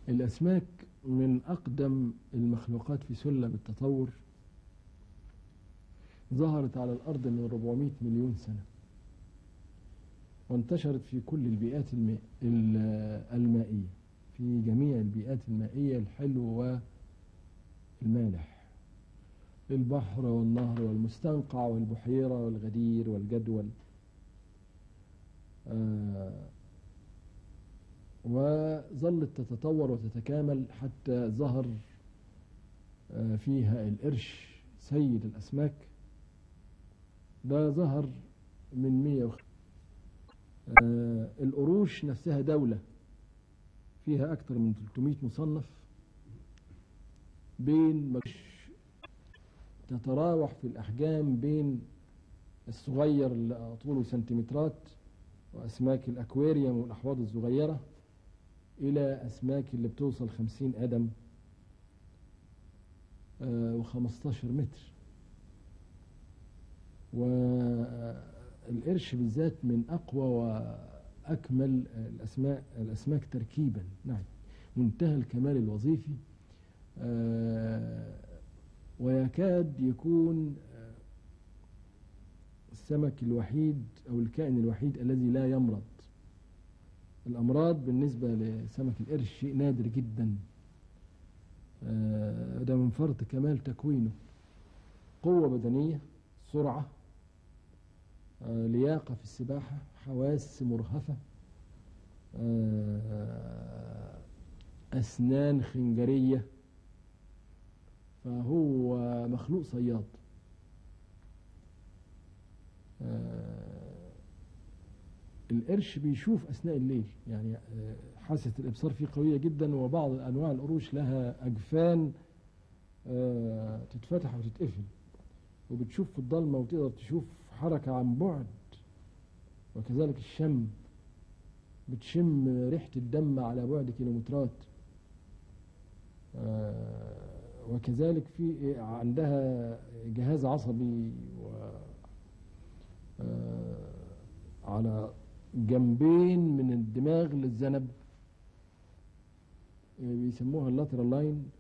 الأسماك من أقدم المخلوقات في سلم التطور ظهرت على الأرض من 400 مليون سنة وانتشرت في كل البيئات الماء المائية في جميع البيئات المائية الحلو والمالح البحر والنهر والمستنقع والبحيرة والغدير والجدول آه وظلت تتطور وتتكامل حتى ظهر آه فيها القرش سيد الأسماك ده ظهر من مية آه القروش نفسها دولة فيها أكثر من 300 مصنف بين تتراوح في الأحجام بين الصغير اللي طوله سنتيمترات وأسماك الأكواريوم والأحواض الصغيرة إلى أسماك اللي بتوصل خمسين قدم وخمستاشر متر والقرش بالذات من أقوى وأكمل الأسماك, الأسماك تركيبا نعم منتهى الكمال الوظيفي ويكاد يكون السمك الوحيد أو الكائن الوحيد الذي لا يمرض الأمراض بالنسبة لسمك القرش شيء نادر جدا ده من فرط كمال تكوينه قوة بدنية سرعة لياقة في السباحة حواس مرهفة أسنان خنجرية فهو مخلوق صياد القرش بيشوف أثناء الليل يعني حاسة الإبصار فيه قوية جدا وبعض أنواع القروش لها أجفان تتفتح وتتقفل وبتشوف في الضلمة وتقدر تشوف حركة عن بعد وكذلك الشم بتشم ريحة الدم على بعد كيلومترات وكذلك في عندها جهاز عصبي و على جنبين من الدماغ للذنب بيسموها اللاترال لاين